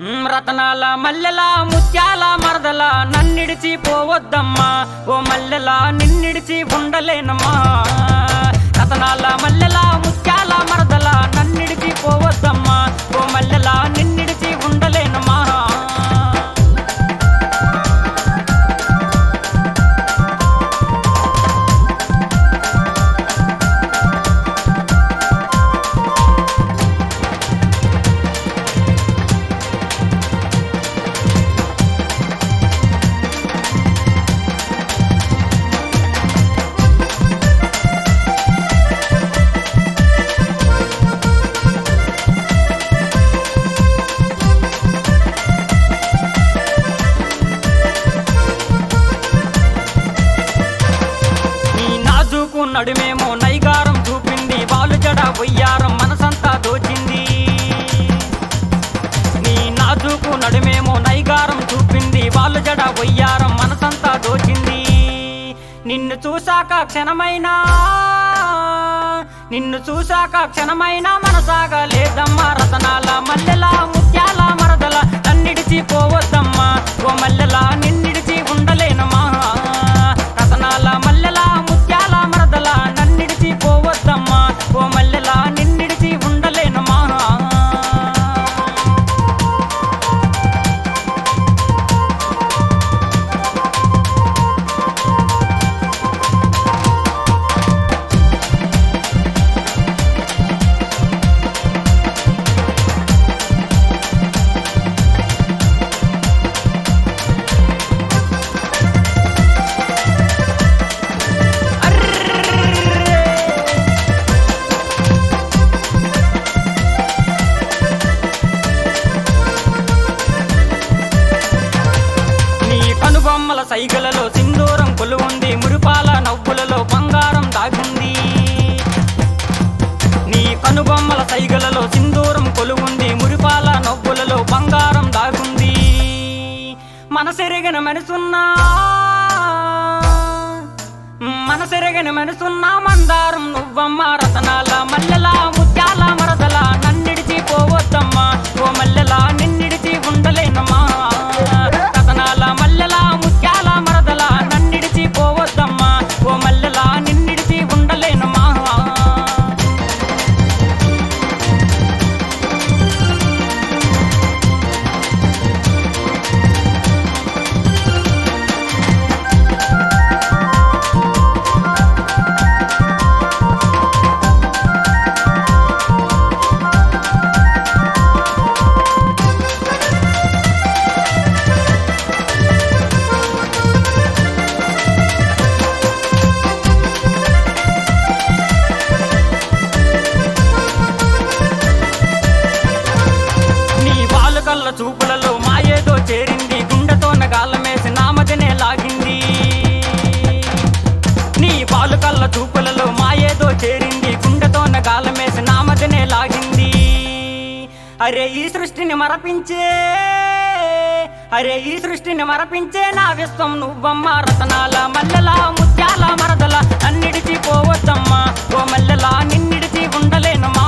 మ్, రతనాల మల్లెల ముత్యాల మరదల నన్నిడిచి పోవద్దమ్మా ఓ మల్లెల నిన్నిడిచి ఉండలేనమ్మా రతనాల మల్లెల ముత్యాల మరదల నన్నిడిచి పోవద్దమ్మా ఓ మల్లెల నిన్నిడిచి ఉండలేనమ్మా నీ నాజుకు నడుమేమో నైగారం చూపింది వాళ్ళు జడ వయ్యారం మనసంతా దోచింది నీ నాజుకు నడుమేమో నైగారం చూపింది వాళ్ళు జడ వయ్యారం మనసంతా దోచింది నిన్ను చూశాక క్షణమైనా నిన్ను చూశాక క్షణమైనా మనసాగా లేదమ్మా రతనాల మల్లెల ముత్యాల మరదల నన్నిడిచి పోవద్దమ్మా ఓ మల్లెల నిన్నిడిచి ఉండలేనమ్మా రతనాల మల్లెల ముత్యాల మరదల నన్నిడిచి పోవద్దమ్మా ఓ మల్లెల నిన్నిడిచి ఉండలేనమ్మా నీ కనుబొమ్మల సైగలలో సింధూరం కొలువుంది మురిపాల నవ్వులలో బంగారం దాగుంది నీ కనుబొమ్మల సైగలలో సింధూరం కొలువుంది మురిపాల నవ్వులలో బంగారం దాగుంది మనసెరగిన మనసున్నా మనసెరగిన మనసున్నా మందారం నువ్వమ్మ రతనాల మల్లెల ముత్యాల మరదల నన్నిడిచి పోవద్దమ్మా ఓ మల్లెల నిన్నిడిచి ఉండలేనమ్మా రతనాల మల్లెల ముత్యాల మరదల నన్నిడిచి పోవద్దమ్మా ఓ మల్లెల నిన్నిడిచి ఉండలేనమ్మా నీ బాలు కళ్ళ చూపులలో మాయేదో చేరింది గుండెతోన గాలమేసి నామదినే లాగింది నీ బాలు కళ్ళ చూపులలో మాయేదో చేరింది గుండెతోన గాలమేసి నామదినే లాగింది అరే ఈ సృష్టిని మరపించే అరే ఈ సృష్టిని మరపించే నా విశ్వం నువ్వమ్మ రతనాల మల్లెల ముత్యాల మరదల నన్నిడిచి పోవద్దమ్మా ఓ మల్లెల నిన్నిడిచి ఉండలేనమ్మా